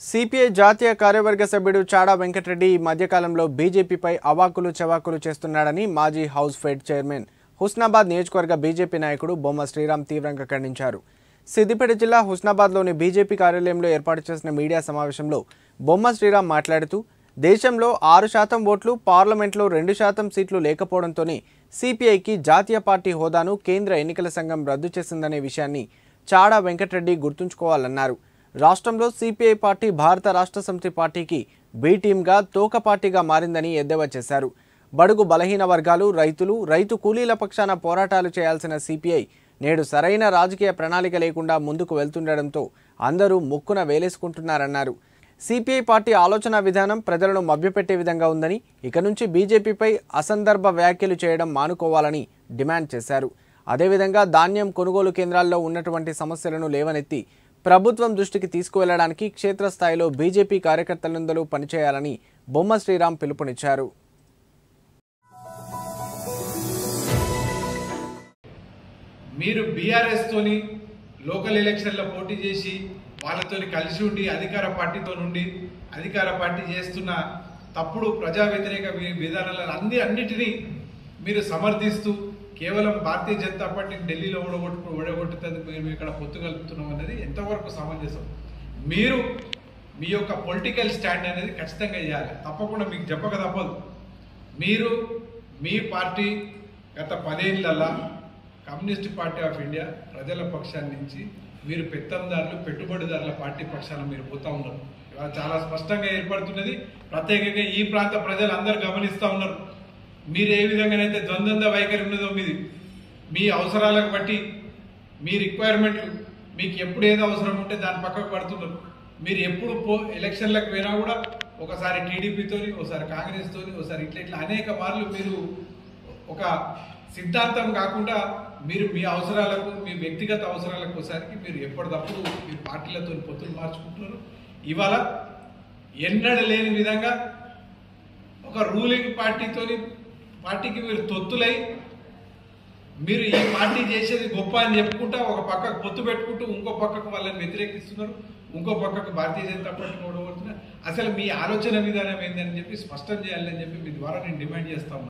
CPI జాతీయ కార్యవర్గ సభ్యుడు చాడా వెంకటరెడ్డి ఈ మధ్యకాలంలో బీజేపీపై అవాకులు చవాకులు చేస్తున్నాడని మాజీ హౌస్ ఫెడ్ చైర్మన్ హుస్నాబాద్ నియోజకవర్గ బీజేపీ నాయకుడు బొమ్మ శ్రీరామ్ తీవ్రంగా ఖండించారు సిద్దిపేట జిల్లా హుస్నాబాద్లోని బీజేపీ కార్యాలయంలో ఏర్పాటు చేసిన మీడియా సమావేశంలో బొమ్మ శ్రీరామ్ మాట్లాడుతూ దేశంలో ఆరు శాతం ఓట్లు పార్లమెంట్లో రెండు శాతం సీట్లు లేకపోవడంతోనే సిపిఐకి జాతీయ పార్టీ హోదాను కేంద్ర ఎన్నికల సంఘం రద్దు చేసిందనే విషయాన్ని చాడా వెంకటరెడ్డి గుర్తుంచుకోవాలన్నారు రాష్ట్రంలో సిపిఐ పార్టీ భారత రాష్ట్ర సమితి పార్టీకి బి టీమ్గా తోక పార్టీగా మారిందని ఎద్దేవా చేశారు బడుగు బలహీన వర్గాలు రైతులు రైతు కూలీల పక్షాన పోరాటాలు చేయాల్సిన సిపిఐ నేడు సరైన రాజకీయ ప్రణాళిక లేకుండా ముందుకు వెళ్తుండడంతో అందరూ ముక్కున వేలేసుకుంటున్నారన్నారు సిపిఐ పార్టీ ఆలోచన విధానం ప్రజలను మభ్యపెట్టే విధంగా ఉందని ఇక నుంచి బీజేపీపై అసందర్భ వ్యాఖ్యలు చేయడం మానుకోవాలని డిమాండ్ చేశారు అదేవిధంగా ధాన్యం కొనుగోలు కేంద్రాల్లో ఉన్నటువంటి సమస్యలను లేవనెత్తి ప్రభుత్వం దృష్టికి తీసుకువెళ్లడానికి క్షేత్రస్థాయిలో బీజేపీ కార్యకర్తలందరూ పనిచేయాలని బొమ్మ శ్రీరామ్ పిలుపునిచ్చారు మీరు బీఆర్ఎస్ తోని లోకల్ ఎలక్షన్లో పోటీ చేసి వాళ్ళతోని కలిసి ఉండి అధికార పార్టీతో నుండి అధికార పార్టీ చేస్తున్న తప్పుడు ప్రజా వ్యతిరేక వి- విధానాలను అన్ని అన్నిటినీ మీరు సమర్థిస్తూ కేవలం భారతీయ జనతా పార్టీని ఢిల్లీలో ఓడగొట్టు ఓడగొట్టుతుంది మేము ఇక్కడ పొత్తు కలుపుతున్నాం అనేది ఎంతవరకు సమంజసం మీరు మీ యొక్క పొలిటికల్ స్టాండ్ అనేది ఖచ్చితంగా చేయాలి తప్పకుండా మీకు చెప్పక తప్పదు మీరు మీ పార్టీ గత పదేళ్లలో కమ్యూనిస్ట్ పార్టీ ఆఫ్ ఇండియా ప్రజల పక్షాన్ని నుంచి మీరు పెత్తందారులు పెట్టుబడిదారుల పార్టీ పక్షాన మీరు పోతా ఉన్నారు ఇవాళ చాలా స్పష్టంగా ఏర్పడుతున్నది ప్రత్యేకంగా ఈ ప్రాంత ప్రజలు అందరూ గమనిస్తూ ఉన్నారు మీరు ఏ విధంగానైతే ద్వంద్వ వైఖరి ఉన్నదో మీది మీ అవసరాలకు బట్టి మీ రిక్వైర్మెంట్లు మీకు ఎప్పుడు ఏది అవసరం ఉంటే దాని పక్కకు పడుతున్నారు మీరు ఎప్పుడు పో ఎలక్షన్లకు పోయినా కూడా ఒకసారి టీడీపీతోని ఒకసారి కాంగ్రెస్ తోని ఒకసారి ఇట్లా ఇట్లా అనేక మార్లు మీరు ఒక సిద్ధాంతం కాకుండా మీరు మీ అవసరాలకు మీ వ్యక్తిగత అవసరాలకు ఒకసారికి మీరు ఎప్పటికప్పుడు మీ పార్టీలతో పొత్తులు మార్చుకుంటున్నారు ఇవాళ ఎన్నడూ లేని విధంగా ఒక రూలింగ్ పార్టీతోని పార్టీకి మీరు తొత్తులై మీరు ఈ పార్టీ చేసేది గొప్ప అని చెప్పుకుంటా ఒక పక్కకు పొత్తు పెట్టుకుంటూ ఇంకో పక్కకు వాళ్ళని వ్యతిరేకిస్తున్నారు ఇంకో పక్కకు భారతీయ జనతా పార్టీ ఓడగొడుతున్నారు అసలు మీ ఆలోచన విధానం ఏందని చెప్పి స్పష్టం చేయాలని చెప్పి మీ ద్వారా నేను డిమాండ్ చేస్తా ఉన్నాను